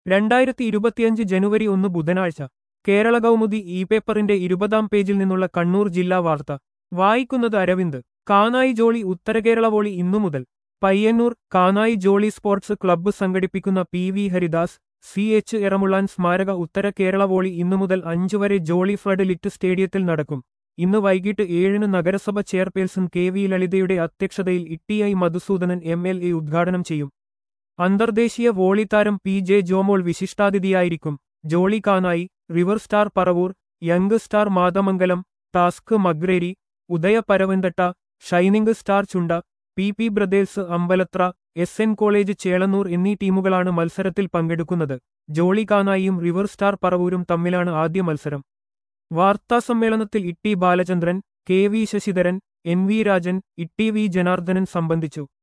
രണ്ടായിരത്തി ഇരുപത്തിയഞ്ച് ജനുവരി ഒന്ന് ബുധനാഴ്ച കേരള കൗമുദി ഇ പേപ്പറിന്റെ ഇരുപതാം പേജിൽ നിന്നുള്ള കണ്ണൂർ ജില്ലാ വാർത്ത വായിക്കുന്നത് അരവിന്ദ് കാനായി ജോളി ഉത്തരകേരള വോളി ഇന്നു മുതൽ Payyanur Kanayi Jolly sports club സംഘടിപ്പിക്കുന്ന P V Haridas C H Eramullan സ്മാരക ഉത്തര കേരള വോളി ഇന്നു മുതൽ അഞ്ചു വരെ ജോളി ഫ്ലഡ് ലിറ്റ് സ്റ്റേഡിയത്തിൽ നടക്കും ഇന്ന് വൈകിട്ട് ഏഴിന് നഗരസഭ ചെയർപേഴ്സൺ കെ വി ലളിതയുടെ അധ്യക്ഷതയിൽ ഇട്ടിഐ മധുസൂദനൻ എം എൽ എ ഉദ്ഘാടനം ചെയ്യും അന്തർദേശീയ വോളി താരം പി ജെ ജോമോൾ വിശിഷ്ടാതിഥിയായിരിക്കും Jolly Kanayi river star Paravur young star Mathamangalam task മഗ്രേരി Udaya Paravanthatta shining star Chunda P P brothers Ambalathara S N college Chelannur എന്നീ ടീമുകളാണ് മത്സരത്തിൽ പങ്കെടുക്കുന്നത് ജോളി കാനായിയും റിവർ സ്റ്റാർ പറവൂരും തമ്മിലാണ് ആദ്യ മത്സരം വാർത്താസമ്മേളനത്തിൽ ഇട്ടി Balachandran K V Sasidharan N V Rajan ഇട്ടി വി ജനാർദ്ദനൻ സംബന്ധിച്ചു